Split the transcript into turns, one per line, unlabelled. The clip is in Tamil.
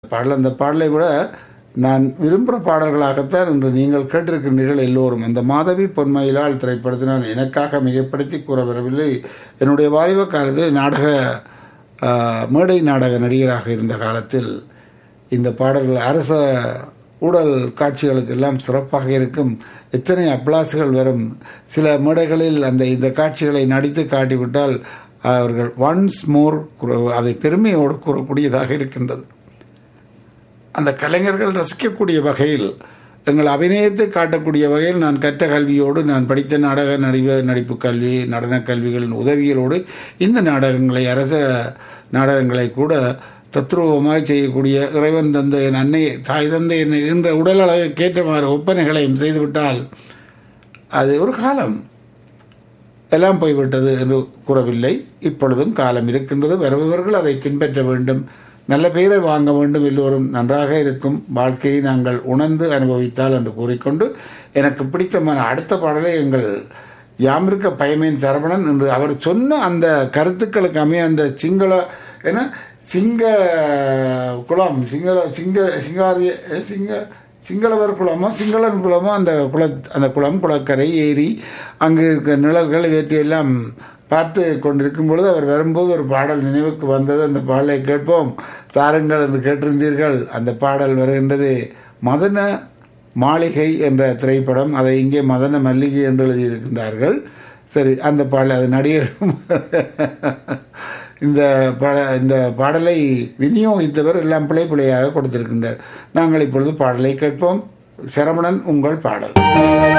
பாடல் அந்த பாடலை விட நான் விரும்புகிற பாடல்களாகத்தான் இன்று நீங்கள் கேட்டிருக்கின்றீர்கள் எல்லோரும் அந்த மாதவி பொன்மயிலால் திரைப்படத்தை நான் எனக்காக மிகப்படுத்தி கூற வரவில்லை என்னுடைய வாலிப காலத்தில் நாடக ஆ, மேடை நாடக நடிகராக இருந்த காலத்தில் இந்த பாடல்கள் அரச ஊடல் காட்சிகளுக்கு எல்லாம் சிறப்பாக இருக்கும் எத்தனை அப்ளாசுகள் வரும் சில மேடைகளில் அந்த இந்த காட்சிகளை நடித்து காட்டிவிட்டால் அவர்கள் ஒன்ஸ் மோர் அதை பெருமையோடு கூறக்கூடியதாக இருக்கின்றது அந்த கலைஞர்கள் ரசிக்கக்கூடிய வகையில் எங்கள் அபிநயத்தை காட்டக்கூடிய வகையில் நான் கற்ற கல்வியோடு நான் படித்த நாடக நடிவ நடிப்பு கல்வி நடனக் கல்விகளின் உதவிகளோடு இந்த நாடகங்களை அரச நாடகங்களை கூட தத்ரூபமாக செய்யக்கூடிய இறைவன் தந்த என் அன்னை தாய் தந்தை என்னை என்ற உடல் அழகுக்கேற்றமாறு ஒப்பனைகளையும் செய்துவிட்டால் அது ஒரு காலம் எல்லாம் போய்விட்டது என்று கூறவில்லை இப்பொழுதும் காலம் இருக்கின்றது வருபவர்கள் அதை பின்பற்ற வேண்டும் நல்ல பெயரை வாங்க வேண்டும் எல்லோரும் நன்றாக இருக்கும் வாழ்க்கையை நாங்கள் உணர்ந்து அனுபவித்தால் என்று கூறிக்கொண்டு எனக்கு பிடித்தமான அடுத்த பாடலை எங்கள் யாமிருக்க பயமேன் சரவணன் என்று அவர் சொன்ன அந்த கருத்துக்களுக்கு அமைய அந்த சிங்கள என்ன சிங்க குளம் சிங்கள சிங்க சிங்காரிய சிங்க சிங்களவர் குளமோ சிங்களன் குளமோ அந்த குள அந்த குளம் குளக்கரை ஏரி அங்கு இருக்கிற நிழல்கள் இவற்றையெல்லாம் பார்த்து கொண்டிருக்கும் பொழுது அவர் வரும்போது ஒரு பாடல் நினைவுக்கு வந்தது அந்த பாடலை கேட்போம் தாருங்கள் என்று கேட்டிருந்தீர்கள் அந்த பாடல் வருகின்றது மதன மாளிகை என்ற திரைப்படம் அதை இங்கே மதன மல்லிகை என்று எழுதியிருக்கின்றார்கள் சரி அந்த பாடல் அது நடிகர் இந்த பாட இந்த பாடலை விநியோகித்தவர் எல்லாம் பிழை பிழையாக கொடுத்திருக்கின்றார் நாங்கள் இப்பொழுது பாடலை கேட்போம் சரவணன் உங்கள் பாடல்